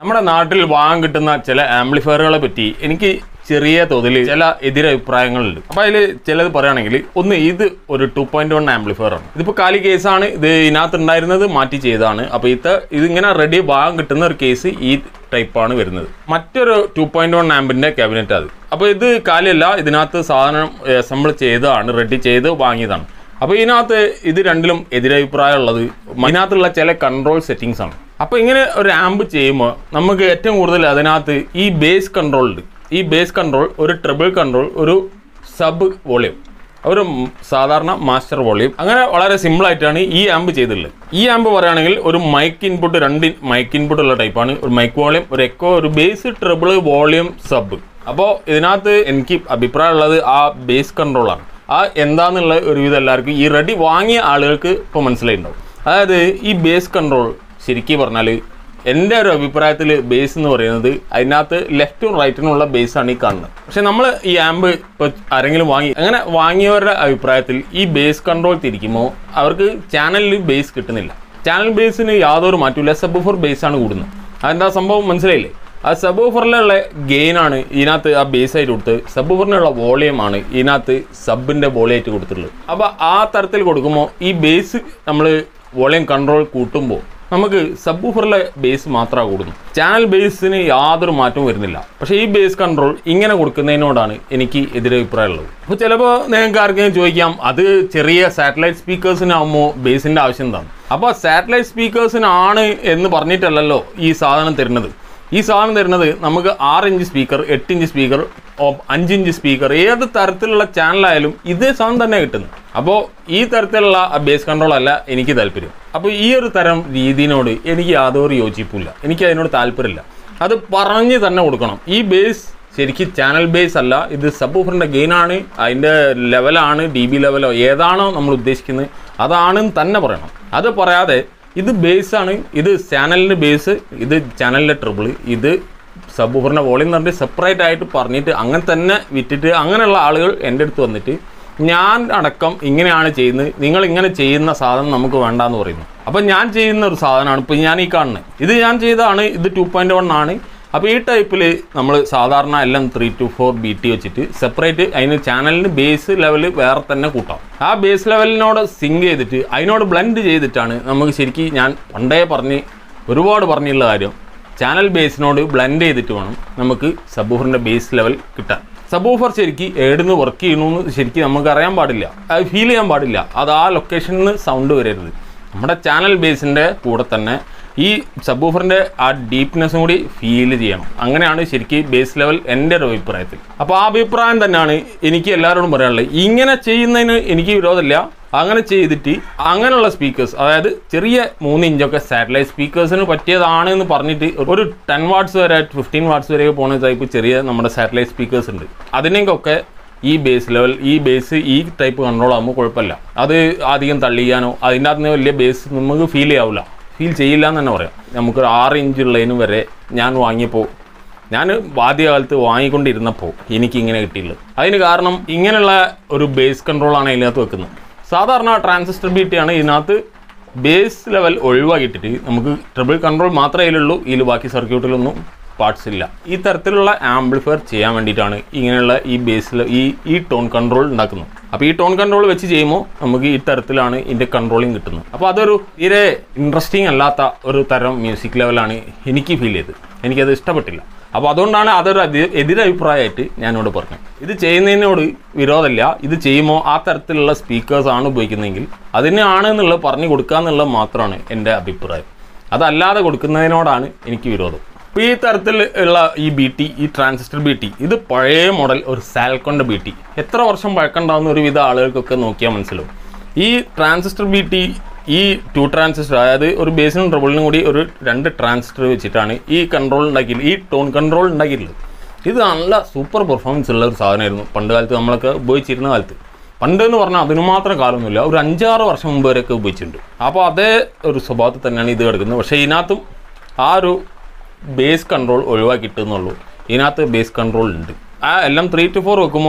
നമ്മുടെ നാട്ടിൽ വാങ്ങാൻ കിട്ടുന്ന ചില ആംപ്ലിഫയറുകളെ പറ്റി എനിക്ക് ചെറിയ തോതിൽ ചില എതിരഭിപ്രായങ്ങളുണ്ട് അപ്പോൾ അതിൽ ചിലത് പറയുകയാണെങ്കിൽ ഒന്ന് ഇത് ഒരു ടു പോയിന്റ് വൺ ആംപ്ലിഫയർ ആണ് ഇതിപ്പോൾ കാലി കേസാണ് ഇത് ഇതിനകത്ത് ഉണ്ടായിരുന്നത് മാറ്റി ചെയ്തതാണ് അപ്പോൾ ഇത് ഇതിങ്ങനെ റെഡി വാങ്ങാൻ കിട്ടുന്ന ഒരു കേസ് ഈ ടൈപ്പാണ് വരുന്നത് മറ്റൊരു ടു പോയിന്റ് വൺ ആമ്പിന്റെ ക്യാബിനറ്റ് അത് അപ്പോൾ ഇത് കാലിയല്ല ഇതിനകത്ത് സാധനം അസംബിൾ ചെയ്തതാണ് റെഡി ചെയ്ത് വാങ്ങിയതാണ് അപ്പോൾ ഇതിനകത്ത് ഇത് രണ്ടിലും എതിരഭിപ്രായം ഉള്ളത് ഇതിനകത്തുള്ള ചില കൺട്രോൾ സെറ്റിങ്സ് ആണ് അപ്പോൾ ഇങ്ങനെ ഒരു ആമ്പ് ചെയ്യുമ്പോൾ നമുക്ക് ഏറ്റവും കൂടുതൽ അതിനകത്ത് ഈ ബേസ് കൺട്രോൾ ഉണ്ട് ഈ ബേസ് കൺട്രോൾ ഒരു ട്രിപ്പിൾ കൺട്രോൾ ഒരു സബ് വോളിയം ഒരു ഉം സാധാരണ മാസ്റ്റർ വോളിയം അങ്ങനെ വളരെ സിമ്പിൾ ആയിട്ടാണ് ഈ ആമ്പ് ചെയ്തിട്ടുള്ളത് ഈ ആമ്പ് പറയുകയാണെങ്കിൽ ഒരു മൈക്ക് ഇൻപുട്ട് രണ്ട് മൈക്ക് ഇൻപുട്ട് ഉള്ള ടൈപ്പാണ് ഒരു മൈക്ക് വോളിയം ഒരു എക്കോ ഒരു ബേസ് ട്രിപ്പിൾ വോളിയം സബ് അപ്പോൾ ഇതിനകത്ത് എനിക്ക് അഭിപ്രായമുള്ളത് ആ ബേസ് കൺട്രോളാണ് ആ എന്താന്നുള്ള ഒരുവിധം എല്ലാവർക്കും ഈ റെഡി വാങ്ങിയ ആളുകൾക്ക് ഇപ്പോൾ മനസ്സിലായിട്ടുണ്ടാവും അതായത് ഈ ബേസ് കൺട്രോൾ ശരിക്കും പറഞ്ഞാൽ എൻ്റെ ഒരു അഭിപ്രായത്തിൽ ബേസ് എന്ന് പറയുന്നത് അതിനകത്ത് ലെഫ്റ്റും റൈറ്റിനുള്ള ബേസ് ആണ് ഈ കാണുന്നത് പക്ഷെ നമ്മൾ ഈ ആമ്പ് ഇപ്പോൾ ആരെങ്കിലും വാങ്ങി അങ്ങനെ വാങ്ങിയവരുടെ അഭിപ്രായത്തിൽ ഈ ബേസ് കൺട്രോൾ തിരിക്കുമ്പോൾ അവർക്ക് ചാനലിൽ ബേസ് കിട്ടുന്നില്ല ചാനൽ ബേസിന് യാതൊരു മാറ്റമില്ല സബ് ഫോർ ബേസ് ആണ് കൂടുന്നത് അതെന്താ സംഭവം മനസ്സിലായില്ലേ ആ സബ് ഓഫറിലുള്ള ഗെയിൻ ആണ് ഇതിനകത്ത് ആ ബേസ് ആയിട്ട് കൊടുത്ത് സബ് ഓഫറിനുള്ള വോളിയം ആണ് ഇതിനകത്ത് സബിന്റെ വോളിയായിട്ട് കൊടുത്തിട്ടുള്ളത് അപ്പോൾ ആ തരത്തിൽ കൊടുക്കുമ്പോൾ ഈ ബേസ് നമ്മൾ വോളിയം കൺട്രോൾ കൂട്ടുമ്പോൾ നമുക്ക് സബ് ഓഫറിലെ ബേസ് മാത്രമാണ് കൂടുന്നു ചാനൽ ബേസിന് യാതൊരു മാറ്റവും വരുന്നില്ല പക്ഷേ ഈ ബേസ് കൺട്രോൾ ഇങ്ങനെ കൊടുക്കുന്നതിനോടാണ് എനിക്ക് എതിരഭിപ്രായമുള്ളത് അപ്പോൾ ചിലപ്പോൾ നിങ്ങൾക്ക് ആർക്കെങ്കിലും ചോദിക്കാം അത് ചെറിയ സാറ്റലൈറ്റ് സ്പീക്കേഴ്സിനാകുമ്പോൾ ബേസിൻ്റെ ആവശ്യം എന്താണ് അപ്പോൾ സാറ്റലൈറ്റ് സ്പീക്കേഴ്സിനാണ് എന്ന് പറഞ്ഞിട്ടല്ലല്ലോ ഈ സാധനം തരുന്നത് ഈ സാധനം തരുന്നത് നമുക്ക് ആറ് ഇഞ്ച് സ്പീക്കർ എട്ട് ഇഞ്ച് സ്പീക്കർ അഞ്ച് ഇഞ്ച് സ്പീക്കർ ഏത് തരത്തിലുള്ള ചാനലായാലും ഇതേ സാധനം തന്നെ കിട്ടുന്നത് അപ്പോൾ ഈ തരത്തിലുള്ള ബേസ് കൺട്രോൾ അല്ല എനിക്ക് താല്പര്യം അപ്പോൾ ഈ ഒരു തരം രീതിയോട് എനിക്ക് യാതൊരു യോജിപ്പില്ല എനിക്ക് അതിനോട് താല്പര്യമില്ല അത് പറഞ്ഞ് തന്നെ കൊടുക്കണം ഈ ബേസ് ശരിക്കും ചാനൽ ബേസ് അല്ല ഇത് സബ് ഓഫറിൻ്റെ ഗെയിനാണ് അതിൻ്റെ ലെവലാണ് ഡി ബി ലെവലോ ഏതാണോ നമ്മൾ ഉദ്ദേശിക്കുന്നത് അതാണെന്ന് തന്നെ പറയണം അത് പറയാതെ ഇത് ബേസ് ആണ് ഇത് ചാനലിൻ്റെ ബേസ് ഇത് ചാനലിൻ്റെ ട്രിബിൾ ഇത് സബ് ഓഫറിൻ്റെ വോളിയം എന്ന് പറഞ്ഞിട്ട് സെപ്പറേറ്റ് ആയിട്ട് പറഞ്ഞിട്ട് അങ്ങനെ തന്നെ വിറ്റിട്ട് അങ്ങനെയുള്ള ആളുകൾ എൻ്റെ അടുത്ത് വന്നിട്ട് ഞാൻ അടക്കം ഇങ്ങനെയാണ് ചെയ്യുന്നത് നിങ്ങൾ ഇങ്ങനെ ചെയ്യുന്ന സാധനം നമുക്ക് വേണ്ടാന്ന് പറയുന്നു അപ്പം ഞാൻ ചെയ്യുന്ന ഒരു സാധനമാണ് ഇപ്പം ഞാൻ ഈ കാണുന്നത് ഇത് ഞാൻ ചെയ്തതാണ് ഇത് ടു പോയിൻറ്റ് വൺ ആണ് അപ്പോൾ ഈ ടൈപ്പിൽ നമ്മൾ സാധാരണ എല്ലാം three two four B T വെച്ചിട്ട് സെപ്പറേറ്റ് അതിന് ചാനലിന് ബേസ് ലെവൽ വേറെ തന്നെ കൂട്ടാം ആ ബേസ് ലെവലിനോട് സിങ്ക് ചെയ്തിട്ട് അതിനോട് ബ്ലെൻഡ് ചെയ്തിട്ടാണ് നമുക്ക് ശരിക്കും ഞാൻ പണ്ടേ പറഞ്ഞ് ഒരുപാട് പറഞ്ഞുള്ള കാര്യം ചാനൽ ബേസിനോട് ബ്ലെൻഡ് ചെയ്തിട്ട് വേണം നമുക്ക് സബൂഫറിൻ്റെ ബേസ് ലെവൽ കിട്ടാൻ സബൂഫർ ശരിക്ക് ഏടുന്ന് വർക്ക് ചെയ്യണമെന്ന് ശരിക്കും നമുക്ക് അറിയാൻ പാടില്ല അത് ഫീൽ ചെയ്യാൻ പാടില്ല അത് ആ ലൊക്കേഷനിൽ നിന്ന് സൗണ്ട് വരരുത് നമ്മുടെ ചാനൽ ബേസിൻ്റെ കൂടെ തന്നെ ഈ സബൂഫറിൻ്റെ ആ ഡീപ്നെസ്സും കൂടി ഫീൽ ചെയ്യണം അങ്ങനെയാണ് ശരിക്കും ബേസ് ലെവൽ എൻ്റെ ഒരു അഭിപ്രായത്തിൽ അപ്പോൾ ആ അഭിപ്രായം തന്നെയാണ് എനിക്ക് എല്ലാവരോടും പറയാനുള്ളത് ഇങ്ങനെ ചെയ്യുന്നതിന് എനിക്ക് വിരോധമില്ല അങ്ങനെ ചെയ്തിട്ട് അങ്ങനെയുള്ള സ്പീക്കേഴ്സ് അതായത് ചെറിയ മൂന്ന് ഇഞ്ചൊക്കെ സാറ്റലൈറ്റ് സ്പീക്കേഴ്സിന് പറ്റിയതാണ് എന്ന് പറഞ്ഞിട്ട് ഒരു ടെൻ വാട്ട്സ് വരെ ഫിഫ്റ്റീൻ വാട്ട്സ് വരെ പോകുന്ന ടൈപ്പ് ചെറിയ നമ്മുടെ സാറ്റലൈറ്റ് സ്പീക്കേഴ്സ് ഉണ്ട് അതിനൊക്കെ ഈ ബേസ് ലെവൽ ഈ ബേസ് ഈ ടൈപ്പ് കൺട്രോൾ ആകുമ്പോൾ കുഴപ്പമില്ല അത് അധികം തള്ളിയാനോ അതിൻ്റെ അകത്ത് നിന്ന് വലിയ ബേസ് നമുക്ക് ഫീൽ ചെയ്യാവില്ല ഫീൽ ചെയ്യില്ല എന്ന് തന്നെ പറയാം നമുക്കൊരു ആറ് ഇഞ്ച് ഉള്ളതിന് വരെ ഞാൻ വാങ്ങിയപ്പോൾ ഞാൻ ആദ്യകാലത്ത് വാങ്ങിക്കൊണ്ടിരുന്നപ്പോൾ എനിക്ക് ഇങ്ങനെ കിട്ടിയുള്ളൂ അതിന് കാരണം ഇങ്ങനെയുള്ള ഒരു ബേസ് കൺട്രോളാണ് ഇതിനകത്ത് വെക്കുന്നത് സാധാരണ ട്രാൻസിസ്റ്റർ ബീറ്റിയാണ് ഇതിനകത്ത് ബേസ് ലെവൽ ഒഴിവാക്കിയിട്ടിട്ട് നമുക്ക് ട്രിപ്പിൾ കൺട്രോൾ മാത്രമേ ഇതിലുള്ളൂ ഇതിൽ ബാക്കി സർക്യൂട്ടിലൊന്നും പാർട്സ് ഇല്ല ഈ തരത്തിലുള്ള ആംപ്ലിഫയർ ചെയ്യാൻ വേണ്ടിയിട്ടാണ് ഇങ്ങനെയുള്ള ഈ ബേസിൽ ഈ ഈ ടോൺ കൺട്രോൾ ഉണ്ടാക്കുന്നത് അപ്പോൾ ഈ ടോൺ കൺട്രോൾ വെച്ച് ചെയ്യുമ്പോൾ നമുക്ക് ഈ തരത്തിലാണ് ഇതിൻ്റെ കൺട്രോളിങ് കിട്ടുന്നത് അപ്പോൾ അതൊരു തീരെ ഇൻട്രസ്റ്റിംഗ് അല്ലാത്ത ഒരു തരം മ്യൂസിക് ലെവലാണ് എനിക്ക് ഫീൽ ചെയ്തത് എനിക്കത് ഇഷ്ടപ്പെട്ടില്ല അപ്പോൾ അതുകൊണ്ടാണ് അതൊരു അതി- എതിരഭിപ്രായമായിട്ട് ഞാനിവിടെ പറഞ്ഞത് ഇത് ചെയ്യുന്നതിനോട് വിരോധമില്ല ഇത് ചെയ്യുമ്പോൾ ആ തരത്തിലുള്ള സ്പീക്കേഴ്സ് ആണ് ഉപയോഗിക്കുന്നതെങ്കിൽ അതിനാണ് എന്നുള്ളത് പറഞ്ഞു കൊടുക്കുക എന്നുള്ളത് മാത്രമാണ് എൻ്റെ അഭിപ്രായം അതല്ലാതെ കൊടുക്കുന്നതിനോടാണ് എനിക്ക് വിരോധം അപ്പോൾ ഈ തരത്തിൽ ഉള്ള ഈ ബി ടി ഈ ട്രാൻസിസ്റ്റർ ബി ടി ഇത് പഴയ മോഡൽ ഒരു സാൽക്കോണ്ട ബി ടി എത്ര വർഷം പഴക്കമുണ്ടാകുന്ന ഒരുവിധ ആളുകൾക്കൊക്കെ നോക്കിയാൽ മനസ്സിലാവും ഈ ട്രാൻസിസ്റ്റർ ബി ടി ഈ ടു ട്രാൻസിസ്റ്റർ അതായത് ഒരു ബേസിനും ട്രബിളിനും കൂടി ഒരു രണ്ട് ട്രാൻസിസ്റ്റർ വെച്ചിട്ടാണ് ഈ കൺട്രോൾ ഉണ്ടാക്കിയത് ഈ ടോൺ കൺട്രോൾ ഉണ്ടാക്കിയിട്ടുള്ളത് ഇത് നല്ല സൂപ്പർ പെർഫോമൻസ് ഉള്ള ഒരു സാധനമായിരുന്നു പണ്ട് കാലത്ത് നമ്മളൊക്കെ ഉപയോഗിച്ചിരുന്ന കാലത്ത് പണ്ട് എന്ന് പറഞ്ഞാൽ അതിന് മാത്രം കാലമൊന്നുമില്ല ഒരു അഞ്ചാറ് വർഷം മുമ്പ് വരെയൊക്കെ ഉപയോഗിച്ചിട്ടുണ്ട് അപ്പോൾ അതേ ഒരു സ്വഭാവത്തിൽ തന്നെയാണ് ഇത് കിടക്കുന്നത് പക്ഷേ ഇതിനകത്തും ആ ഒരു ബേസ് കൺട്രോൾ ഒഴിവാക്കിയിട്ടുന്നുള്ളൂ ഇതിനകത്ത് ബേസ് കൺട്രോൾ ഉണ്ട് ആ എല്ലാം ത്രീ ടു ഫോർ വെക്കുമ്പോൾ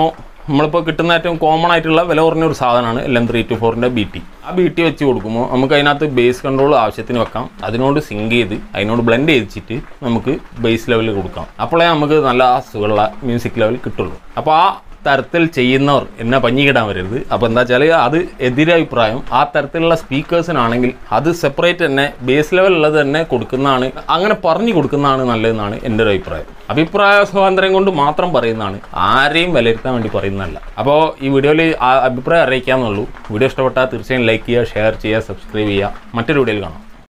നമ്മളിപ്പോൾ കിട്ടുന്ന ഏറ്റവും കോമൺ ആയിട്ടുള്ള വില കുറഞ്ഞ ഒരു സാധനമാണ് എൽ എം ത്രീ ടു ഫോറിൻ്റെ ബി ടി ആ ബി ടി വെച്ച് കൊടുക്കുമ്പോൾ നമുക്ക് അതിനകത്ത് ബേസ് കൺട്രോൾ ആവശ്യത്തിന് വെക്കാം അതിനോട് സിങ്ക് ചെയ്ത് അതിനോട് ബ്ലെൻഡ് ചെയ്തിട്ട് നമുക്ക് ബേസ് ലെവലിൽ കൊടുക്കാം അപ്പോഴേ നമുക്ക് നല്ല സുഖമുള്ള മ്യൂസിക് ലെവൽ കിട്ടുള്ളൂ അപ്പോൾ ആ തരത്തിൽ ചെയ്യുന്നവർ എന്നെ പഞ്ഞിക്കിടാൻ വരരുത് അപ്പോൾ എന്താ വെച്ചാൽ അത് എതിരഭിപ്രായം ആ തരത്തിലുള്ള സ്പീക്കേഴ്സിനാണെങ്കിൽ അത് സെപ്പറേറ്റ് തന്നെ ബേസ് ലെവലുള്ളത് തന്നെ കൊടുക്കുന്നതാണ് അങ്ങനെ പറഞ്ഞു കൊടുക്കുന്നതാണ് നല്ലതെന്നാണ് എൻ്റെ ഒരു അഭിപ്രായം അഭിപ്രായ സ്വാതന്ത്ര്യം കൊണ്ട് മാത്രം പറയുന്നതാണ് ആരെയും വിലയിരുത്താൻ വേണ്ടി പറയുന്നതല്ല അപ്പോൾ ഈ വീഡിയോയിൽ അഭിപ്രായം അറിയിക്കാമെന്നുള്ളൂ വീഡിയോ ഇഷ്ടപ്പെട്ടാൽ തീർച്ചയായും ലൈക്ക് ചെയ്യുക ഷെയർ ചെയ്യുക സബ്സ്ക്രൈബ് ചെയ്യുക മറ്റൊരു വീഡിയോയിൽ കാണാം